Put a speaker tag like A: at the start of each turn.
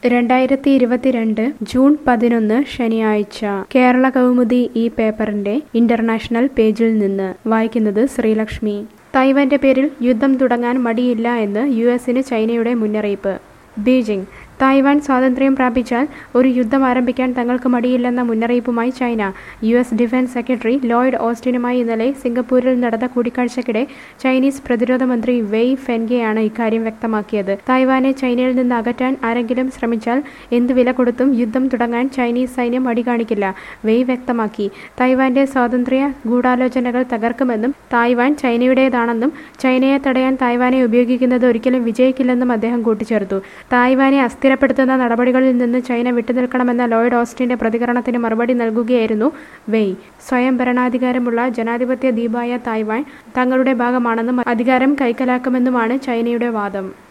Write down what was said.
A: രണ്ടായിരത്തി ഇരുപത്തിരണ്ട് ജൂൺ പതിനൊന്ന് ശനിയാഴ്ച കേരള കൗമുദി ഈ പേപ്പറിന്റെ ഇന്റർനാഷണൽ പേജിൽ നിന്ന് വായിക്കുന്നത് ശ്രീലക്ഷ്മി തൈവാന്റെ പേരിൽ യുദ്ധം തുടങ്ങാൻ മടിയില്ല എന്ന് യു എസിന് ചൈനയുടെ മുന്നറിയിപ്പ് ബീജിംഗ് തായ്വാൻ സ്വാതന്ത്ര്യം പ്രാപിച്ചാൽ ഒരു യുദ്ധം ആരംഭിക്കാൻ തങ്ങൾക്ക് മടിയില്ലെന്ന മുന്നറിയിപ്പുമായി China U S defence secretary Lloyd ഓസ്റ്റിനുമായി ഇന്നലെ സിംഗപ്പൂരിൽ നടന്ന കൂടിക്കാഴ്ചയ്ക്കിടെ ചൈനീസ് പ്രതിരോധ മന്ത്രി വെയ് ഫെൻഗെയാണ് ഇക്കാര്യം വ്യക്തമാക്കിയത് തായ്വാനെ ചൈനയിൽ നിന്ന് അകറ്റാൻ ആരെങ്കിലും ശ്രമിച്ചാൽ എന്ത് വില കൊടുത്തും യുദ്ധം തുടങ്ങാൻ ചൈനീസ് സൈന്യം മടി കാണിക്കില്ല വെയ് വ്യക്തമാക്കി തായ്വാന്റെ സ്വാതന്ത്ര്യ ഗൂഢാലോചനകൾ തകർക്കുമെന്നും തായ്വാൻ ചൈനയുടേതാണെന്നും ചൈനയെ തടയാൻ തായ്വാനെ ഉപയോഗിക്കുന്നത് ഒരിക്കലും വിജയിക്കില്ലെന്നും അദ്ദേഹം കൂട്ടിച്ചേർത്തു തായ്വാനെ അസ്ഥിരപ്പെടുത്തുന്ന നടപടികളിൽ നിന്ന് ചൈന വിട്ടുനിൽക്കണമെന്ന ലോയിഡ് ഓസ്റ്റിന്റെ പ്രതികരണത്തിന് മറുപടി നൽകുകയായിരുന്നു വെയ് സ്വയം ഭരണാധികാരമുള്ള ജനാധിപത്യ ദ്വീപായ തായ്വാൻ തങ്ങളുടെ ഭാഗമാണെന്നും അധികാരം കൈക്കലാക്കുമെന്നുമാണ് ചൈനയുടെ വാദം